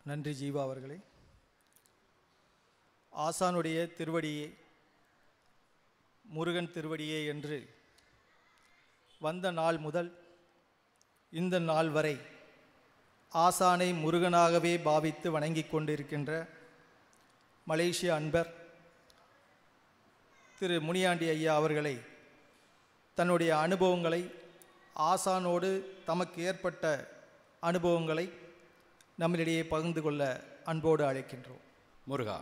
நன்றி ஜீவா அவர்களே ஆசானுடைய திருவடியே முருகன் திருவடியே என்று வந்த நாள் முதல் இந்த நாள் வரை ஆசானை முருகனாகவே பாவித்து வணங்கிக் கொண்டிருக்கின்ற மலேசிய அன்பர் திரு முனியாண்டி ஐயா அவர்களை தன்னுடைய அனுபவங்களை ஆசானோடு தமக்கு ஏற்பட்ட அனுபவங்களை நம்மளிடையே பகிர்ந்து கொள்ள அன்போடு அழைக்கின்றோம் முருகா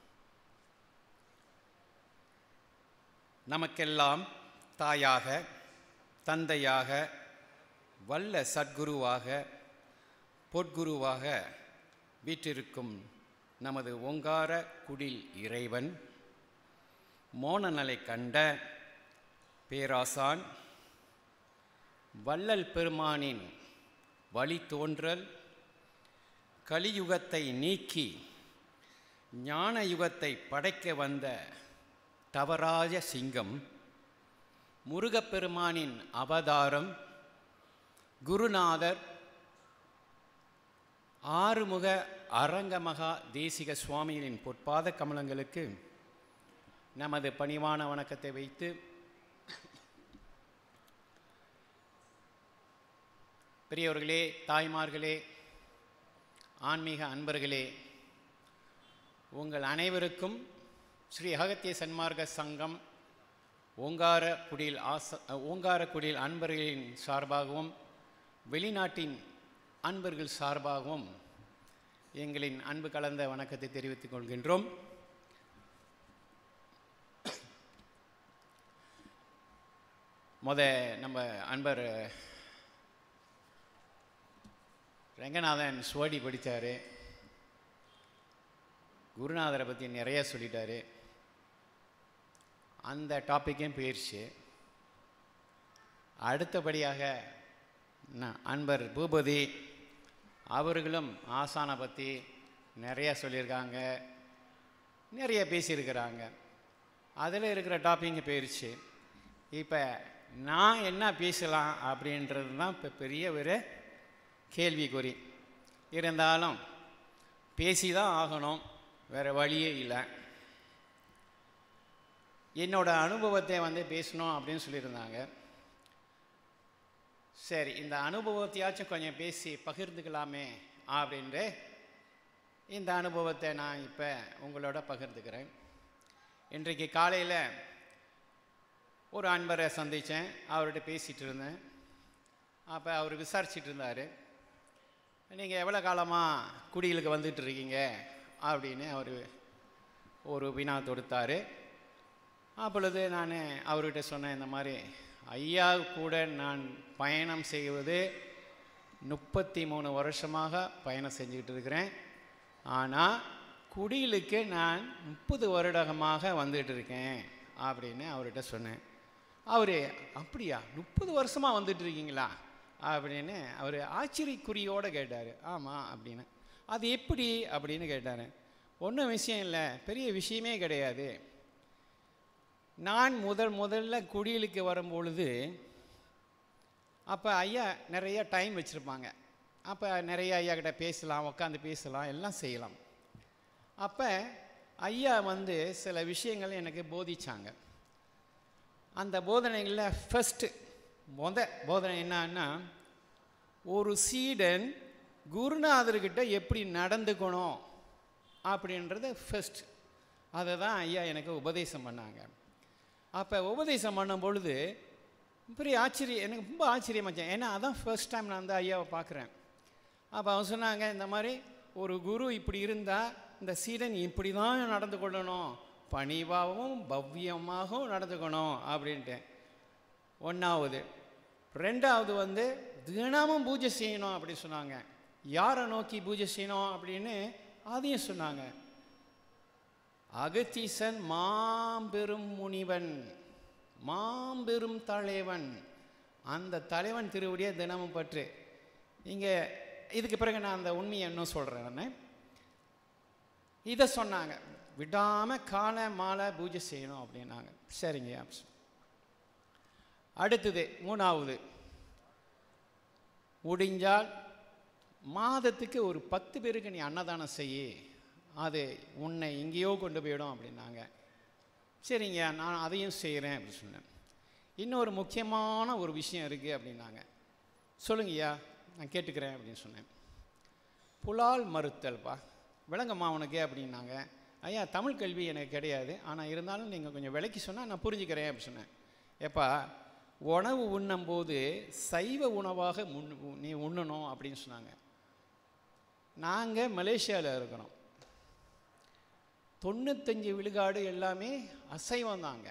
நமக்கெல்லாம் தாயாக தந்தையாக வல்ல சத்குருவாக பொற்குருவாக வீற்றிருக்கும் நமது ஓங்கார குடில் இறைவன் மோனநலை கண்ட பேராசான் வள்ளல் பெருமானின் வழித்தோன்றல் கலியுகத்தை நீக்கி ஞான யுகத்தை படைக்க வந்த தவராஜ சிங்கம் முருகப்பெருமானின் அவதாரம் குருநாதர் ஆறுமுக அரங்கமகா தேசிக சுவாமிகளின் பொற்பாத கமலங்களுக்கு நமது பணிவான வணக்கத்தை வைத்து பெரியவர்களே தாய்மார்களே ஆன்மீக அன்பர்களே உங்கள் அனைவருக்கும் ஸ்ரீ அகத்திய சன்மார்க்க சங்கம் ஓங்கார குடில் ஆச ஓங்கார குடில் அன்பர்களின் சார்பாகவும் வெளிநாட்டின் அன்பர்கள் சார்பாகவும் எங்களின் அன்பு கலந்த வணக்கத்தை தெரிவித்துக் கொள்கின்றோம் முத நம்ம அன்பர் ரங்கநாதன் சுவடி படித்தார் குருநாதரை பற்றி நிறைய சொல்லிட்டாரு அந்த டாப்பிக்கும் போயிடுச்சு அடுத்தபடியாக ந- அன்பர் பூபதி அவர்களும் ஆசானை பற்றி நிறைய சொல்லியிருக்காங்க நிறைய பேசியிருக்கிறாங்க அதில் இருக்கிற டாப்பிங்க போயிடுச்சு இப்போ நான் என்ன பேசலாம் அப்படின்றது தான் இப்போ பெரிய ஒரு கேள்விக்குறி இருந்தாலும் பேசி தான் ஆகணும் வேறு வழியே இல்லை என்னோட அனுபவத்தை வந்து பேசணும் அப்படின்னு சொல்லியிருந்தாங்க சரி இந்த அனுபவத்தையாச்சும் கொஞ்சம் பேசி பகிர்ந்துக்கலாமே அப்படின்ட்டு இந்த அனுபவத்தை நான் இப்போ உங்களோட பகிர்ந்துக்கிறேன் இன்றைக்கு காலையில் ஒரு அன்பரை சந்தித்தேன் அவர்கிட்ட பேசிகிட்டு இருந்தேன் அப்போ அவர் விசாரிச்சிட்டு இருந்தார் நீங்கள் எவ்வளோ காலமாக குடிகளுக்கு வந்துட்டு இருக்கீங்க அப்படின்னு அவர் ஒரு வினா தொடுத்தார் அப்பொழுது நான் அவர்கிட்ட சொன்னேன் இந்த மாதிரி ஐயா கூட நான் பயணம் செய்வது முப்பத்தி மூணு வருஷமாக பயணம் செஞ்சுக்கிட்டு இருக்கிறேன் ஆனால் குடிலுக்கு நான் முப்பது வருடமாக வந்துட்டு இருக்கேன் அப்படின்னு அவர்கிட்ட சொன்னேன் அவர் அப்படியா முப்பது வருஷமாக வந்துட்டு இருக்கீங்களா அப்படின்னு அவர் ஆச்சரியக்குறியோடு கேட்டார் ஆமாம் அப்படின்னு அது எப்படி அப்படின்னு கேட்டார் ஒன்றும் விஷயம் இல்லை பெரிய விஷயமே கிடையாது நான் முதல் முதல்ல குடிலுக்கு வரும்பொழுது அப்போ ஐயா நிறைய டைம் வச்சுருப்பாங்க அப்போ நிறைய ஐயா கிட்ட பேசலாம் உட்காந்து பேசலாம் எல்லாம் செய்யலாம் அப்போ ஐயா வந்து சில விஷயங்கள் எனக்கு போதிச்சாங்க அந்த போதனைகளில் ஃபஸ்ட்டு முத போதனை என்னன்னா ஒரு சீடன் குருநாதர்கிட்ட எப்படி நடந்துக்கணும் அப்படின்றத ஃபஸ்ட் அதை தான் ஐயா எனக்கு உபதேசம் பண்ணாங்க அப்போ உபதேசம் பண்ணும் பொழுது பெரிய ஆச்சரியம் எனக்கு ரொம்ப ஆச்சரியமாச்சேன் ஏன்னா அதான் ஃபர்ஸ்ட் டைம் நான் வந்து ஐயாவை பார்க்குறேன் அப்போ அவங்க சொன்னாங்க இந்த மாதிரி ஒரு குரு இப்படி இருந்தால் இந்த சீடன் இப்படி தான் நடந்து கொள்ளணும் பணிவாகவும் பவ்யமாகவும் நடந்துக்கணும் அப்படின்ட்டு ஒன்றாவது ரெண்டாவது வந்து தினமும் பூஜை செய்யணும் அப்படி சொன்னாங்க யாரை நோக்கி பூஜை செய்யணும் அப்படின்னு அதையும் சொன்னாங்க அகத்தீசன் மாம்பெரும் முனிவன் மாம்பெரும் தலைவன் அந்த தலைவன் திருவடியை தினமும் பற்று இங்கே இதுக்கு பிறகு நான் அந்த உண்மையை இன்னும் சொல்கிறேன் நான் இதை சொன்னாங்க விடாமல் காலை மாலை பூஜை செய்யணும் அப்படின்னாங்க சரிங்க அப்படி சொ- அடுத்தது மூணாவது முடிஞ்சால் மாதத்துக்கு ஒரு பத்து பேருக்கு நீ அன்னதானம் செய்யி அது உன்னை எங்கேயோ கொண்டு போயிடும் அப்படின்னாங்க சரிங்க நான் அதையும் செய்கிறேன் அப்படின்னு சொன்னேன் இன்னொரு முக்கியமான ஒரு விஷயம் இருக்குது அப்படின்னாங்க சொல்லுங்கய்யா நான் கேட்டுக்கிறேன் அப்படின்னு சொன்னேன் புலால் மறுத்தல்ப்பா விளங்கம்மா உனக்கு அப்படின்னாங்க ஐயா தமிழ் கல்வி எனக்கு கிடையாது ஆனால் இருந்தாலும் நீங்கள் கொஞ்சம் விலைக்கு சொன்னால் நான் புரிஞ்சுக்கிறேன் அப்படின்னு சொன்னேன் ஏப்பா உணவு உண்ணும்போது சைவ உணவாக முன் நீ உண்ணணும் அப்படின்னு சொன்னாங்க நாங்கள் மலேசியாவில் இருக்கிறோம் தொண்ணூத்தஞ்சு விழுக்காடு எல்லாமே அசைவம் தாங்க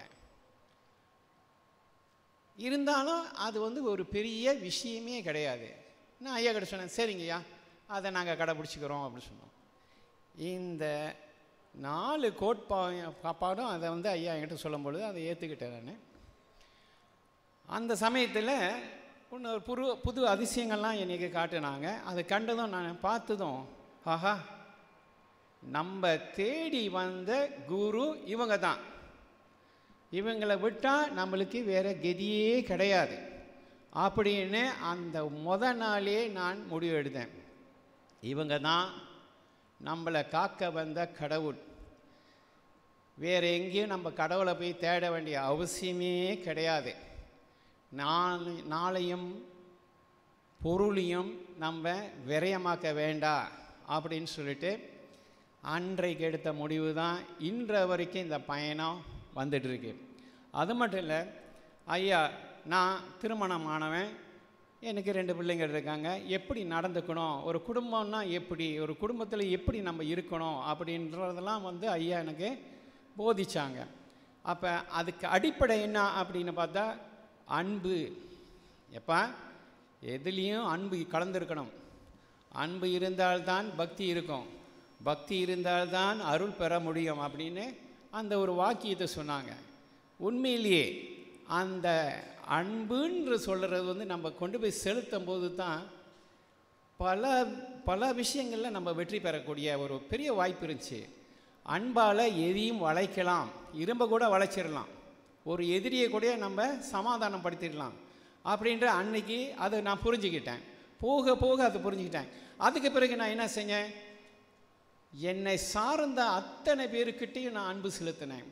இருந்தாலும் அது வந்து ஒரு பெரிய விஷயமே கிடையாது நான் ஐயா கிட்ட சொன்னேன் சரிங்கய்யா அதை நாங்கள் கடைப்பிடிச்சிக்கிறோம் அப்படின்னு சொன்னோம் இந்த நாலு கோட்பா காப்பாடும் அதை வந்து ஐயா என்கிட்ட சொல்லும் பொழுது அதை ஏற்றுக்கிட்டேன் நான் அந்த சமயத்தில் ஒன்று ஒரு புது புது அதிசயங்கள்லாம் எனக்கு காட்டினாங்க அதை கண்டதும் நான் பார்த்ததும் ஆஹா நம்ம தேடி வந்த குரு இவங்க தான் இவங்களை விட்டால் நம்மளுக்கு வேற கதியே கிடையாது அப்படின்னு அந்த முத நாளே நான் முடிவு எடுத்தேன் இவங்க தான் நம்மளை காக்க வந்த கடவுள் வேறு எங்கேயும் நம்ம கடவுளை போய் தேட வேண்டிய அவசியமே கிடையாது நாளை நாளையும் பொருளையும் நம்ம விரயமாக்க வேண்டாம் அப்படின்னு சொல்லிட்டு அன்றைக்கு எடுத்த முடிவு தான் இன்ற வரைக்கும் இந்த பயணம் வந்துட்டுருக்கு அது மட்டும் இல்லை ஐயா நான் திருமணமானவன் எனக்கு ரெண்டு பிள்ளைங்க இருக்காங்க எப்படி நடந்துக்கணும் ஒரு குடும்பம்னா எப்படி ஒரு குடும்பத்தில் எப்படி நம்ம இருக்கணும் அப்படின்றதெல்லாம் வந்து ஐயா எனக்கு போதிச்சாங்க அப்போ அதுக்கு அடிப்படை என்ன அப்படின்னு பார்த்தா அன்பு எப்போ எதுலேயும் அன்பு கலந்துருக்கணும் அன்பு இருந்தால்தான் பக்தி இருக்கும் பக்தி இருந்தால்தான் அருள் பெற முடியும் அப்படின்னு அந்த ஒரு வாக்கியத்தை சொன்னாங்க உண்மையிலேயே அந்த அன்புன்ற சொல்கிறது வந்து நம்ம கொண்டு போய் செலுத்தும் போது தான் பல பல விஷயங்களில் நம்ம வெற்றி பெறக்கூடிய ஒரு பெரிய வாய்ப்பு இருந்துச்சு அன்பால் எதையும் வளைக்கலாம் இரும்பை கூட வளைச்சிடலாம் ஒரு எதிரியை கூட நம்ம சமாதானம் படுத்திடலாம் அப்படின்ற அன்னைக்கு அதை நான் புரிஞ்சுக்கிட்டேன் போக போக அதை புரிஞ்சுக்கிட்டேன் அதுக்கு பிறகு நான் என்ன செஞ்சேன் என்னை சார்ந்த அத்தனை பேருக்கிட்டையும் நான் அன்பு செலுத்தினேன்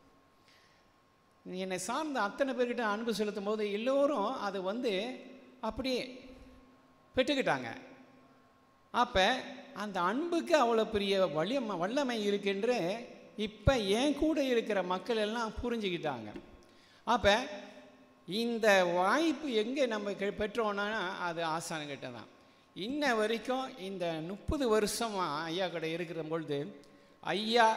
என்னை சார்ந்த அத்தனை பேர்கிட்ட அன்பு செலுத்தும் போது எல்லோரும் அது வந்து அப்படியே பெற்றுக்கிட்டாங்க அப்போ அந்த அன்புக்கு அவ்வளோ பெரிய வலியம வல்லமை இருக்குன்ற இப்போ என் கூட இருக்கிற மக்கள் எல்லாம் புரிஞ்சுக்கிட்டாங்க அப்போ இந்த வாய்ப்பு எங்கே நம்ம கெ- பெற்றோன்னா அது ஆசானுக்கிட்ட தான் இன்ன வரைக்கும் இந்த முப்பது வருஷமாக ஐயா கடை இருக்கிற பொழுது ஐயா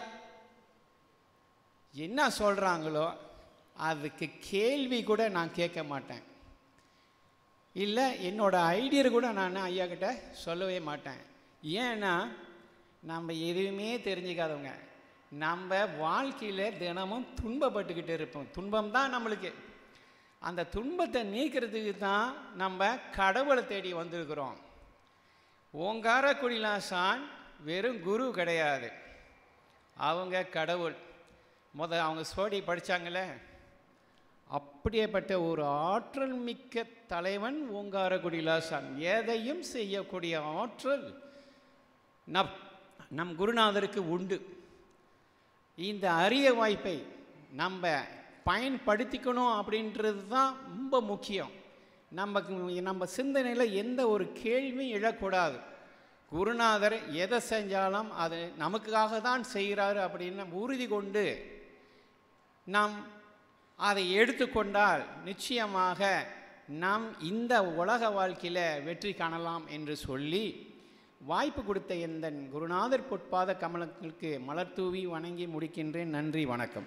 என்ன சொல்கிறாங்களோ அதுக்கு கேள்வி கூட நான் கேட்க மாட்டேன் இல்லை என்னோட ஐடியா கூட நான் ஐயா கிட்ட சொல்லவே மாட்டேன் ஏன்னா நம்ம எதுவுமே தெரிஞ்சுக்காதவங்க நம்ம வாழ்க்கையில் தினமும் துன்பப்பட்டுக்கிட்டு இருப்போம் துன்பம் தான் நம்மளுக்கு அந்த துன்பத்தை நீக்கிறதுக்கு தான் நம்ம கடவுளை தேடி வந்திருக்கிறோம் ஓங்கார குடிலாசான் வெறும் குரு கிடையாது அவங்க கடவுள் முத அவங்க சோடி படிச்சாங்களே அப்படியேப்பட்ட ஒரு ஆற்றல் மிக்க தலைவன் ஓங்காரகுடிலாசான் எதையும் செய்யக்கூடிய ஆற்றல் நம் நம் குருநாதருக்கு உண்டு இந்த அரிய வாய்ப்பை நம்ம பயன்படுத்திக்கணும் அப்படின்றது தான் ரொம்ப முக்கியம் நமக்கு நம்ம சிந்தனையில் எந்த ஒரு கேள்வியும் எழக்கூடாது குருநாதர் எதை செஞ்சாலும் அது நமக்காக தான் செய்கிறாரு அப்படின்னு நம்ம உறுதி கொண்டு நாம் அதை எடுத்துக்கொண்டால் நிச்சயமாக நாம் இந்த உலக வாழ்க்கையில் வெற்றி காணலாம் என்று சொல்லி வாய்ப்பு கொடுத்த இந்த குருநாதர் பொற்பாத கமலங்களுக்கு மலர் தூவி வணங்கி முடிக்கின்றேன் நன்றி வணக்கம்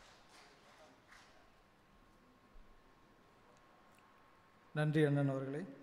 நன்றி அண்ணன் அவர்களே